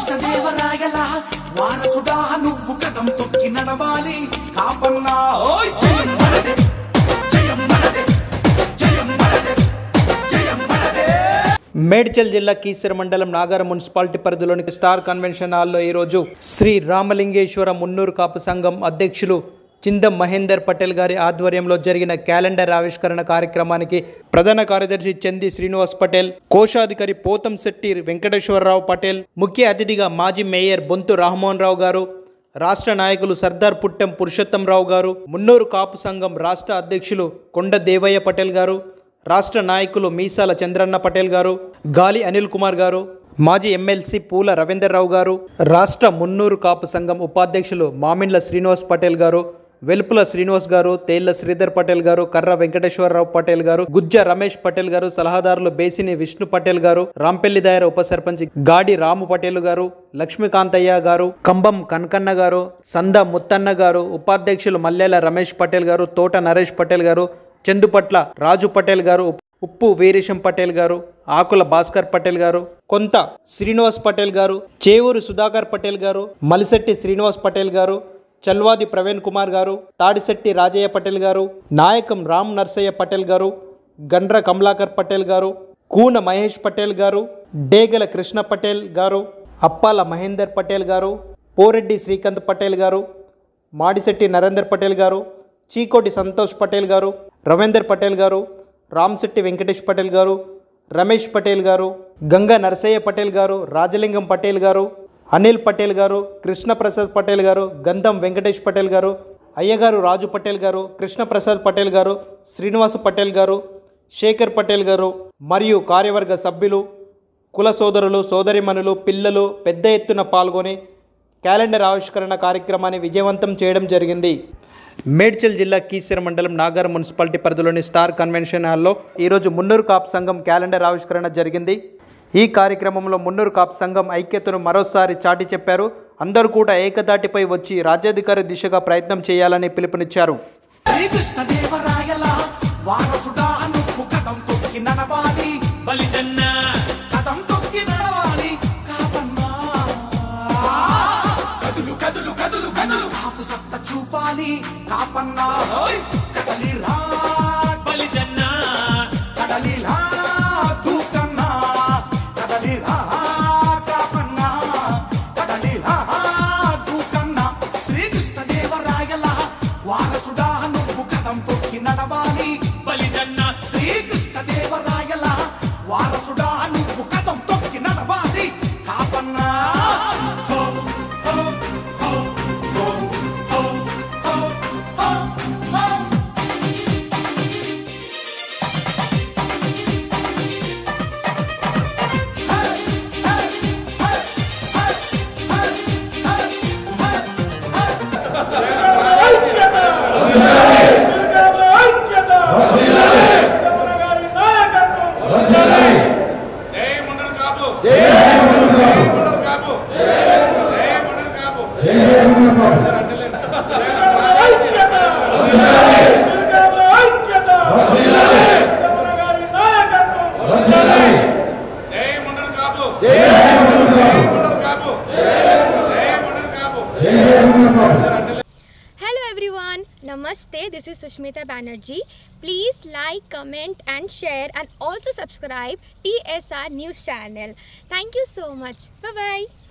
శ్రీకృష్ణదేవరాయల వారసుడా నువ్వు కథం తొక్కి నడవాలి కాపన్నా ఓయ్ జయం మనదే జయం మనదే జయం మనదే జయం మనదే మేడ్చల్ జిల్లా కీసర మండలం నాగార మున్సిపాలిటీ పరిధిలోని స్టార్ కన్వెన్షన్ హాల్లో ఈరోజు శ్రీ రామలింగేశ్వర మున్నూరు కాపు సంఘం అధ్యక్షులు చిందం మహేందర్ పటేల్ గారి ఆధ్వర్యంలో జరిగిన క్యాలెండర్ ఆవిష్కరణ కార్యక్రమానికి ప్రధాన కార్యదర్శి చంది శ్రీనివాస్ పటేల్ కోశాధికారి పోతం శెట్టి వెంకటేశ్వరరావు పటేల్ ముఖ్య అతిథిగా మాజీ మేయర్ బొంతు రామ్మోహన్ రావు గారు రాష్ట్ర నాయకులు సర్దార్ పుట్టెం పురుషోత్తంరావు గారు మున్నూరు కాపు సంఘం రాష్ట్ర అధ్యక్షులు కొండ దేవయ్య పటేల్ గారు రాష్ట్ర నాయకులు మీసాల చంద్రన్న పటేల్ గారు గాలి అనిల్ కుమార్ గారు మాజీ ఎమ్మెల్సీ పూల రవీందర్రావు గారు రాష్ట్ర మున్నూరు కాపు సంఘం ఉపాధ్యక్షులు మామిండ్ల శ్రీనివాస్ పటేల్ గారు వెల్పుల శ్రీనివాస్ గారు తేళ్ల శ్రీధర్ పటేల్ గారు కర్ర వెంకటేశ్వరరావు పటేల్ గారు గుజ్జ రమేష్ పటేల్ గారు సలహాదారులు బేసిని విష్ణు పటేల్ గారు రాంపల్లి దాయర ఉప సర్పంచ్ గాడి రాము పటేల్ గారు లక్ష్మీకాంతయ్య గారు కంబం కనకన్న గారు సంద ముత్తన్న గారు ఉపాధ్యక్షులు మల్లెల రమేష్ పటేల్ గారు తోట నరేష్ పటేల్ గారు చందుపట్ల రాజు పటేల్ గారు ఉప్పు వీరేశం పటేల్ గారు ఆకుల భాస్కర్ పటేల్ గారు కొంత శ్రీనివాస్ పటేల్ గారు చేవూరు సుధాకర్ పటేల్ గారు మలిశెట్టి శ్రీనివాస్ పటేల్ గారు చల్వాది ప్రవీణ్ కుమార్ గారు తాడిశెట్టి రాజయ్య పటేల్ గారు నాయకం రామ్ నర్సయ్య పటేల్ గారు గండ్ర కమలాకర్ పటేల్ గారు కూన మహేష్ పటేల్ గారు డేగల కృష్ణ పటేల్ గారు అప్పాల మహేందర్ పటేల్ గారు పోరెడ్డి శ్రీకాంత్ పటేల్ గారు మాడిశెట్టి నరేందర్ పటేల్ గారు చీకోటి సంతోష్ పటేల్ గారు రవీందర్ పటేల్ గారు రామ్శెట్టి వెంకటేష్ పటేల్ గారు రమేష్ పటేల్ గారు గంగా నరసయ్య పటేల్ గారు రాజలింగం పటేల్ గారు అనిల్ పటేల్ గారు కృష్ణప్రసాద్ పటేల్ గారు గంధం వెంకటేష్ పటేల్ గారు అయ్యగారు రాజు పటేల్ గారు కృష్ణప్రసాద్ పటేల్ గారు శ్రీనివాస పటేల్ గారు శేఖర్ పటేల్ గారు మరియు కార్యవర్గ సభ్యులు కుల సోదరులు సోదరిమణులు పిల్లలు పెద్ద ఎత్తున పాల్గొని క్యాలెండర్ ఆవిష్కరణ కార్యక్రమాన్ని విజయవంతం చేయడం జరిగింది మేడ్చల్ జిల్లా కీసర మండలం నాగర్ మున్సిపాలిటీ పరిధిలోని స్టార్ కన్వెన్షన్ హాల్లో ఈరోజు మున్నూరు కాప్ సంఘం క్యాలెండర్ ఆవిష్కరణ జరిగింది ఈ కార్యక్రమంలో మున్నూరు కాప్ సంఘం ఐక్యతను మరోసారి చాటి చెప్పారు అందరూ కూడా ఏకదాటిపై వచ్చి రాజ్యాధికారి దిశగా ప్రయత్నం చేయాలని పిలుపునిచ్చారు శ్రీకృష్ణదేవరాయల వారసుడా నువ్వు కథం తొక్కి నడవాలి బలిజన్న కథం తొక్కి నడవాలి కాపన్నా కదులు కదులు కదులు కదులు కాపు సత్త చూపాలి కాపన్నా ఓయ్ కదలిరా బలిజన్న కదలిరా దూకన్నా కదలిరా కాపన్నా కదలిరా దూకన్నా శ్రీకృష్ణదేవరాయల వారసుడా నువ్వు కథం తొక్కి నడవాలి బలిజన్న శ్రీకృష్ణదేవరాయల వారసుడా నువ్వు కథం తొక్కి నడవాలి కాపన్నా హో, హో, హో, హో, హో, హో, హో, హో. జై ముండర్ కాపు జై ముండర్ కాపు జై ముండర్ కాపు జై ముండర్ కాపు జై ముండర్ కాపు జై ముండర్ కాపు Hello everyone, Namaste. This is Sushmita Banerjee. Please like, comment, and share, and also subscribe TSR News channel. Thank you so much. Bye bye.